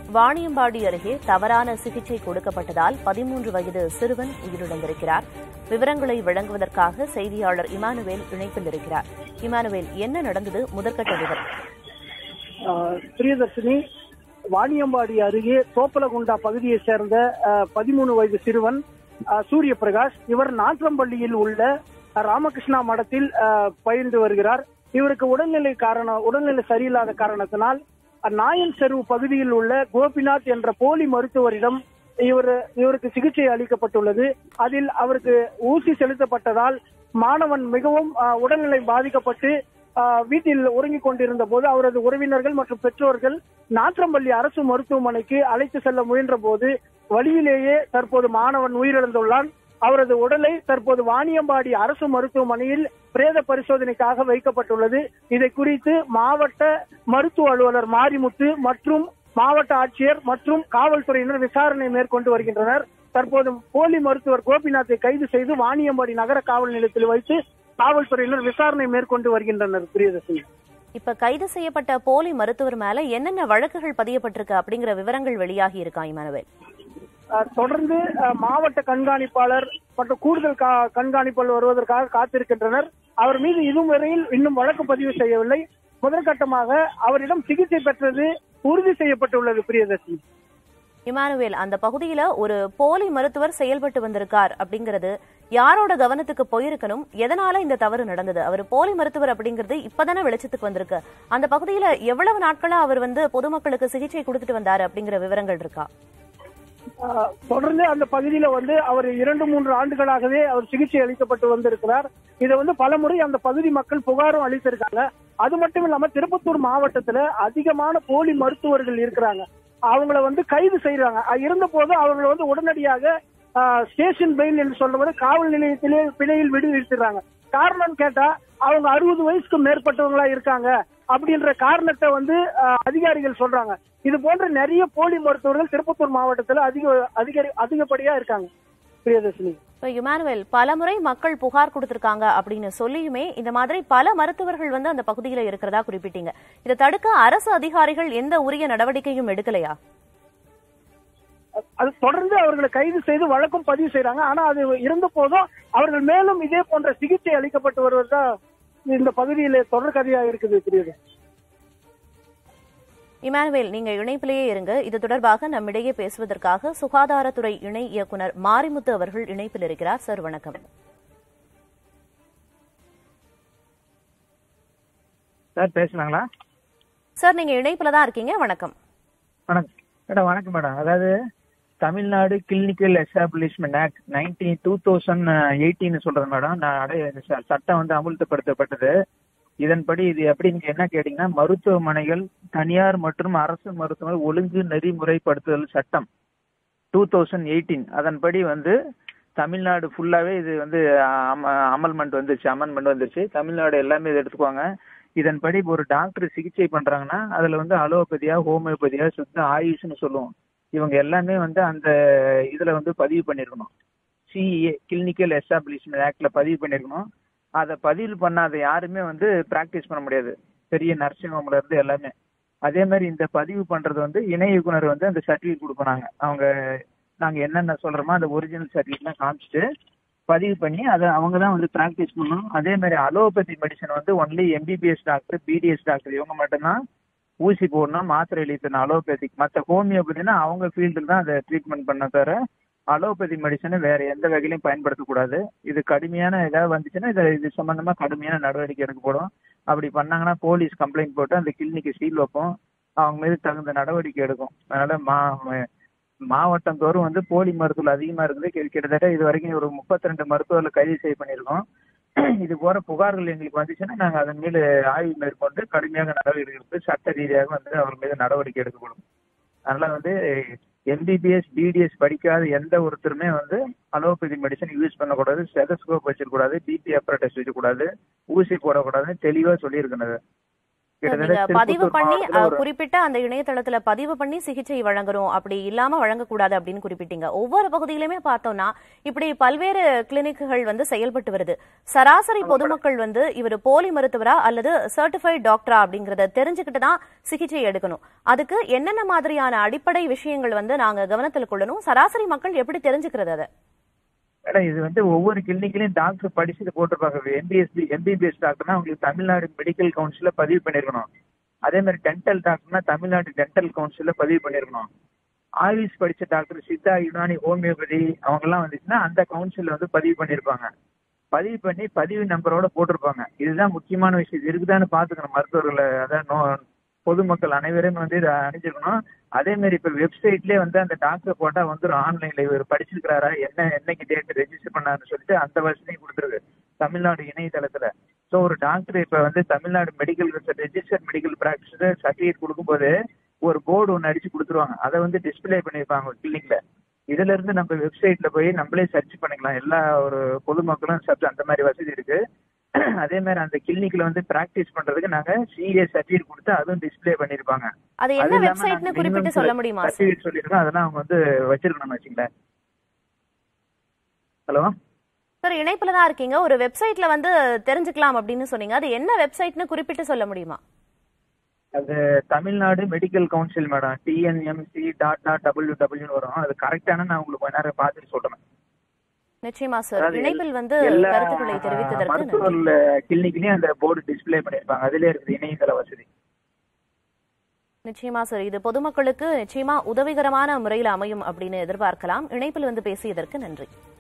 வாணியம்பாடி அருகே தவறான சிகிச்சை கொடுக்கப்பட்டதால் பதிமூன்று வயது சிறுவன் உயிரிழந்திருக்கிறார் விவரங்களை வழங்குவதற்காக செய்தியாளர் இமானுவேல் இணைப்பில் இருக்கிறார் இமானுவேல் என்ன நடந்தது முதற்கட்ட விவரம் ஆஹ் பிரியதர்ஷினி வாணியம்பாடி அருகே தோப்பலகுண்டா பகுதியைச் சேர்ந்த பதிமூணு வயது சிறுவன் ஆஹ் சூரிய பிரகாஷ் இவர் நாற்றம்பள்ளியில் உள்ள ராமகிருஷ்ணா மடத்தில் ஆஹ் பயின்று வருகிறார் இவருக்கு உடல்நிலை காரணம் உடல்நிலை சரியில்லாத காரணத்தினால் நாயன் செருவு பகுதியில் உள்ள கோபிநாத் என்ற போலி மருத்துவரிடம் இவர் இவருக்கு சிகிச்சை அளிக்கப்பட்டுள்ளது அதில் அவருக்கு ஊசி செலுத்தப்பட்டதால் மாணவன் மிகவும் ஆஹ் உடல்நிலை பாதிக்கப்பட்டு ஆஹ் வீட்டில் உறங்கிக் கொண்டிருந்த போது அவரது உறவினர்கள் மற்றும் பெற்றோர்கள் நாற்றம்பள்ளி அரசு மருத்துவமனைக்கு அழைத்து செல்ல முயன்ற போது வழியிலேயே தற்போது மாணவன் உயிரிழந்துள்ளான் அவரது உடலை தற்போது வாணியம்பாடி அரசு மருத்துவமனையில் பிரேத பரிசோதனைக்காக வைக்கப்பட்டுள்ளது இதை குறித்து மாவட்ட மருத்துவ அலுவலர் மாரிமுத்து மற்றும் மாவட்ட ஆட்சியர் மற்றும் காவல்துறையினர் விசாரணை மேற்கொண்டு வருகின்றனர் தற்போது போலி மருத்துவர் கோபிநாத்தை கைது செய்து வாணியம்பாடி நகர காவல் நிலையத்தில் வைத்து காவல்துறையினர் விசாரணை மேற்கொண்டு வருகின்றனர் பிரியதர்ஷினி இப்ப கைது செய்யப்பட்ட போலி மருத்துவர் மேல என்னென்ன வழக்குகள் பதியப்பட்டிருக்கு அப்படிங்கிற விவரங்கள் வெளியாகி இருக்கா இமானுவேல் அஹ், தொடர்ந்து அஹ், மாவட்ட கண்காணிப்பாளர் மற்றும் கூடுதல் கா- கண்காணிப்பாளர் வருவதற்காக காத்திருக்கின்றனர் அவர் மீது இதுவரையில் இன்னும் வழக்கு பதிவு செய்யவில்லை முதற்கட்டமாக அவரிடம் சிகிச்சை பெற்றது உறுதி செய்யப்பட்டுள்ளது பிரியதர்ஷினி இமானுவேல் அந்த பகுதியில ஒரு போலி மருத்துவர் செயல்பட்டு வந்திருக்கார் அப்படிங்கிறது யாரோட கவனத்துக்கு போயிருக்கணும் எதனால இந்த தவறு நடந்தது அவர் போலி மருத்துவர் அப்படிங்கிறது இப்பதானே வெளிச்சத்துக்கு வந்திருக்கு அந்த பகுதியில எவ்வளவு நாட்களா அவர் வந்து பொதுமக்களுக்கு சிகிச்சை கொடுத்துட்டு வந்தாரு அப்படிங்கிற விவரங்கள் இருக்கா ஆஹ் தொடர்ந்து அந்த பகுதியில வந்து அவர் இரண்டு மூன்று ஆண்டுகளாகவே அவர் சிகிச்சை அளிக்கப்பட்டு வந்திருக்கிறார் இதை வந்து பலமுறை அந்த பகுதி மக்கள் புகாரும் அளித்திருக்காங்க அது மட்டும் இல்லாம திருப்பத்தூர் மாவட்டத்துல அதிகமான போலி மருத்துவர்கள் இருக்கிறாங்க அவங்கள வந்து கைது செய்யறாங்க இருந்த போது அவர்களை வந்து உடனடியாக ஸ்டேஷன் பெயில் என்று சொல்றது காவல் நிலையத்திலே பிணையில் விடுவித்துறாங்க காரணம் கேட்டா அவங்க அறுபது வயசுக்கு மேற்பட்டவங்களா இருக்காங்க அப்படின்ற காரணத்தை வந்து ஆஹ், அதிகாரிகள் சொல்றாங்க இது போன்ற நிறைய போலி மருத்துவர்கள் திருப்பத்தூர் மாவட்டத்துல அதிக அதிக அதிகப்படியா இருக்காங்க பிரியதர்ஷினி இப்ப இமானுவேல் பலமுறை மக்கள் புகார் கொடுத்திருக்காங்க அப்படின்னு சொல்லியுமே இந்த மாதிரி பல மருத்துவர்கள் வந்து அந்த பகுதியில இருக்கிறதா குறிப்பிட்டீங்க இதை தடுக்க அரசு அதிகாரிகள் எந்த உரிய நடவடிக்கையும் எடுக்கலையா அது தொடர்ந்து அவர்களை கைது செய்து வழக்கும் பதிவு செய்றாங்க ஆனா அது இருந்த போதும் அவர்கள் மேலும் இதே போன்ற சிகிச்சை அளிக்கப்பட்டு வருவதா இந்த பகுதியில தொடர் கதையா இருக்குது பிரியது இமானுவேல் நீங்க இணைப்பிலேயே இருங்க இது தொடர்பாக நம்மிடையே பேசுவதற்காக சுகாதாரத்துறை இணை இயக்குனர் மாரிமுத்து அவர்கள் இணைப்பில் இருக்கிறார் சார் வணக்கம் சார் பேசலாங்களா சார் நீங்க இணைப்புல தான் இருக்கீங்க வணக்கம் வணக்கம் மேடம் வணக்கம் மேடம் அதாவது Tamil Nadu clinical establishment act nineteen two thousand எயிட்டின்னு சொல்றது மேடம் நான் அடைய ச- சட்டம் வந்து அமுல்படுத்தப்பட்டது இதன்படி இது எப்படின்னு என்ன கேட்டீங்கன்னா மருத்துவமனைகள் தனியார் மற்றும் அரசு மருத்துவமனை ஒழுங்கு நெறிமுறைப்படுத்துதல் சட்டம் டூ தௌசண்ட் எயிட்டீன் அதன்படி வந்து தமிழ்நாடு ஃபுல்லாவே இது வந்து அமல்மெண்ட் வந்துருச்சு அமெண்ட்மெண்ட் வந்துருச்சு தமிழ்நாடு எல்லாமே இதை எடுத்துக்குவாங்க இதன்படி ஒரு டாக்டர் சிகிச்சை பண்றாங்கன்னா அதுல வந்து அலோபதியா ஹோமியோபதியா சுத்த ஆயுஷ்னு சொல்லுவோம் இவங்க எல்லாமே வந்து அந்த இதுல வந்து பதிவு பண்ணிருக்கணும் சிஏ கிளினிக்கல் எஸ்டாப்ளிஷ்மெண்ட் ஆக்ட்ல பதிவு பண்ணிருக்கணும் அதை பதிவு பண்ணாத யாருமே வந்து பிராக்டிஸ் பண்ண முடியாது பெரிய நர்சிங் ஹோம்ல இருந்து எல்லாமே அதே மாதிரி இந்த பதிவு பண்றது வந்து இணை இயக்குனர் வந்து அந்த சர்டிஃபிகேட் கொடுப்பாங்க அவங்க நாங்க என்னென்ன சொல்றோமோ அந்த ஒரிஜினல் சர்டிஃபிகேட்லாம் காமிச்சிட்டு பதிவு பண்ணி அதை அவங்க தான் வந்து ப்ராக்டிஸ் பண்ணணும் அதே மாதிரி அலோபதி மெடிசன் வந்து only MBBS doctor BDS doctor இவங்க மட்டும்தான் ஊசி போடணும் மாத்திரை எழுத்தணும் அலோபதிக் மற்ற ஹோமியோபதினா அவங்க ஃபீல்டில் தான் அதை ட்ரீட்மெண்ட் பண்ண தவிர அலோபதி மெடிசனை வேற எந்த வகையிலையும் பயன்படுத்தக்கூடாது இது கடுமையான ஏதாவது வந்துச்சுன்னா இதை இது சம்பந்தமா கடுமையான நடவடிக்கை எடுக்கப்படும் அப்படி பண்ணாங்கன்னா போலீஸ் கம்ப்ளைண்ட் போட்டு அந்த கிளினிக்கு சீல் வைப்போம் அவங்க மீது தகுந்த நடவடிக்கை எடுக்கும் அதனால மா மாவட்டம் தோறும் வந்து போலி மருத்துவர்கள் அதிகமா இருக்குது கிட்ட- கிட்டத்தட்ட இது வரைக்கும் ஒரு முப்பத்தி ரெண்டு மருத்துவர்களை கைது செய்ய பண்ணியிருக்கோம் இது போற புகார்கள் எங்களுக்கு வந்துச்சுன்னா நாங்க அதன் மீது ஆய்வு மேற்கொண்டு கடுமையாக நடவடிக்கை எடுத்து சட்ட ரீதியாக வந்து அவர் மீது நடவடிக்கை எடுக்கப்படும் அதனால வந்து எம்பிபிஎஸ் பிடிஎஸ் படிக்காத எந்த ஒருத்தருமே வந்து அலோபதி மெடிசன் யூஸ் பண்ணக்கூடாது ஸ்டெதஸ்கோப் வச்சிருக்கூடாது பிபி அப்பரேட்டஸ் வச்சுக்கூடாது ஊசி போடக்கூடாதுன்னு தெளிவா சொல்லியிருக்கணும் கிட்டத்தட்ட நீங்க பதிவு திருப்பத்தூர் பண்ணி மாவட்டத்துல அஹ், ஒரு- குறிப்பிட்ட அந்த இணையதளத்துல பதிவு பண்ணி சிகிச்சை வழங்குறோம் அப்படி இல்லாம வழங்கக்கூடாது அப்படின்னு குறிப்பிட்டீங்க ஒவ்வொரு பகுதியிலுமே பார்த்தோம்னா இப்படி பல்வேறு கிளினிக்குகள் வந்து செயல்பட்டு வருது சராசரி பொதுமக்கள் வந்து இவர் போலி மருத்துவரா அல்லது சர்டிஃபைட் டாக்டரா அப்படிங்கறத தெரிஞ்சுக்கிட்டு தான் சிகிச்சை எடுக்கணும் அதுக்கு என்னென்ன மாதிரியான அடிப்படை விஷயங்கள் வந்து நாங்க கவனத்தில் கொள்ளணும் சராசரி மக்கள் எப்படி தெரிஞ்சுக்கிறது அதை மேடம் இது வந்து ஒவ்வொரு கிளினிக்லயும் டாக்டர் படிச்சுட்டு போட்டிருப்பாங்க எம்பிஎஸ்சி எம்பிபிஎஸ் டாக்டர்னா உங்களுக்கு தமிழ்நாடு மெடிக்கல் கவுன்சில்ல பதிவு பண்ணிருக்கணும் அதே மாதிரி டென்டல் டாக்டர்னா தமிழ்நாடு டென்டல் கவுன்சில்ல பதிவு பண்ணிருக்கணும் ஆயுஷ் படிச்ச டாக்டர் சித்தா யுனானி ஹோமியோபதி அவங்க எல்லாம் வந்துச்சுன்னா அந்த கவுன்சில்ல வந்து பதிவு பண்ணிருப்பாங்க பதிவு பண்ணி பதிவு நம்பரோட போட்டிருப்பாங்க இதுதான் முக்கியமான விஷயம் இது இருக்குதான்னு பாத்துக்கணும் மருத்துவர்களை அதான் நோ பொதுமக்கள் அனைவரும் வந்து இதை அணிஞ்சிருக்கணும் அதே மாதிரி இப்ப வெப்சைட்லயே வந்து அந்த டாக்டர் போட்டா வந்துடும் ஆன்லைன்ல இவர் படிச்சிருக்காரா என்ன என்னைக்கு டேட் ரெஜிஸ்டர் பண்ணாருன்னு சொல்லிட்டு அந்த வசதியும் கொடுத்துருக்கு தமிழ்நாடு இணையதளத்துல ஸோ ஒரு டாக்டர் இப்ப வந்து Tamil Nadu medical register medical practice certificate கொடுக்கும்போது ஒரு போர்டு ஒன்று அடிச்சு கொடுத்துருவாங்க அதை வந்து டிஸ்பிளே பண்ணியிருப்பாங்க கிளினிக்ல இதுல இருந்து நம்ம வெப்சைட்ல போய் நம்மளே சர்ச் பண்ணிக்கலாம் எல்லா ஒரு பொதுமக்களும் சர்ச் அந்த மாதிரி வசதி இருக்கு அதே மாதிரி அந்த கிளினிக்ல வந்து பிராக்டிஸ் பண்றதுக்கு நாங்க சிஏ சர்டிஃபிகேட் கொடுத்து அதுவும் டிஸ்பிளே பண்ணிருப்பாங்க அது என்ன வெப்சைட்னு குறிப்பிட்டு சொல்ல முடியுமா சார் சர்டிஃபிகேட் சொல்லிருக்கோம் அதெல்லாம் அவங்க வந்து வச்சிருக்கணும் வச்சுங்களேன் ஹலோ சார் இணைப்புல தான் இருக்கீங்க ஒரு வெப்சைட்ல வந்து தெரிஞ்சுக்கலாம் அப்படின்னு சொன்னீங்க அது என்ன வெப்சைட்னு குறிப்பிட்டு சொல்ல முடியுமா அது Tamil Nadu medical council madam TNMC dot dot W W வரும் அது கரெக்டான நான் உங்களுக்கு கொஞ்ச நேரம் பார்த்துட்டு சொல்றேன் நிச்சயமா சார் அதாவது இணைப்பில் வந்து எல்லா கருத்துக்களை தெரிவித்ததற்கு நன்றி மருத்துவர் கிளினிக்லயும் அந்த போர்டு டிஸ்பிளே பண்ணிருப்பாங்க அதுலயே இருக்குது இணையதள வசதி நிச்சயமா சார் இது பொதுமக்களுக்கு நிச்சயமா உதவிகரமான முறையில் அமையும் அப்படின்னு எதிர்பார்க்கலாம் இணைப்பில் வந்து பேசியதற்கு நன்றி